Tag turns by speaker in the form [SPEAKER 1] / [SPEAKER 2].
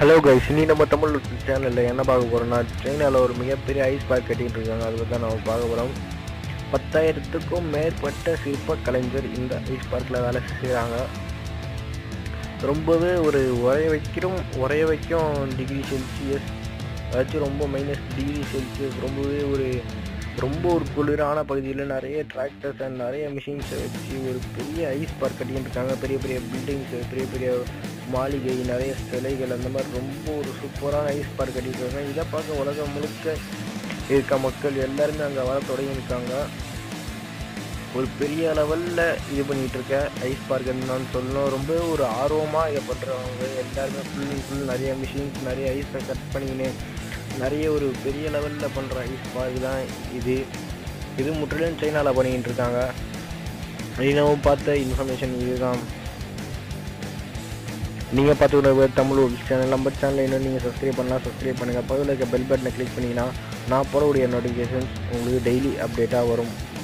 [SPEAKER 1] hello guys இனி நம்ம தமிழ் சேனலில் என்ன பார்க்க போகிறோம்னா சைனாவில் ஒரு மிகப்பெரிய ஐஸ் பார்க் கட்டிட்டு இருக்காங்க அதை பற்றி தான் நம்ம பார்க்க போகிறோம் பத்தாயிரத்துக்கும் மேற்பட்ட சிற்ப கலைஞர் இந்த ஐஸ் பார்க்கில் வேலை செய்கிறாங்க ரொம்பவே ஒரு உரைய வைக்கிறோம் உரைய வைக்கும் டிகிரி செல்சியஸ் அதாச்சும் ரொம்ப மைனஸ் டிகிரி செல்சியஸ் ரொம்பவே ஒரு ரொம்ப ஒரு குளிரான பகுதியில் நிறைய டிராக்டர்ஸ் அண்ட் நிறைய மிஷின்ஸை வச்சு ஒரு பெரிய ஐஸ் பார்க் கட்டிட்டு இருக்காங்க பெரிய பெரிய பில்டிங்ஸு பெரிய பெரிய மாளிகை நிறைய சிலைகள் அந்த மாதிரி ரொம்ப ஒரு சூப்பரான ஐஸ் பார்க் கட்டிட்டு இருக்காங்க இதை பார்க்க உலகம் முழுக்க இருக்க மக்கள் எல்லாருமே அங்கே வர தொடங்கியிருக்காங்க ஒரு பெரிய லெவலில் இது பண்ணிகிட்டு இருக்க ஐஸ் பார்க் என்னன்னு சொல்லணும் ரொம்ப ஒரு ஆர்வமாக இதை பண்ணுறவங்க எல்லாருமே ஃபுல் அண்ட் ஃபுல் நிறைய மிஷின்ஸ் நிறைய ஐஸை கட் பண்ணிக்கின்னு நிறைய ஒரு பெரிய லெவலில் பண்ணுற ஐஸ் பார்க் தான் இது இது முற்றிலும் சைனாவில் பண்ணிக்கிட்டு இருக்காங்க இன்னமும் பார்த்த இன்ஃபர்மேஷன் இதுதான் நீங்கள் பார்த்து தமிழ் ஒரு சேனல் நம்ம சேனலில் இன்னும் நீங்கள் சப்ஸ்கிரைப் பண்ணலாம் சப்ஸ்கிரைப் பண்ணுங்கள் பக்கத்தில் இருக்க பெல் பட்டனை கிளிக் பண்ணிங்கன்னா நான் போடக்கூடிய நோட்டிஃபிகேஷன்ஸ் உங்களுக்கு டெய்லி அப்டேட்டாக வரும்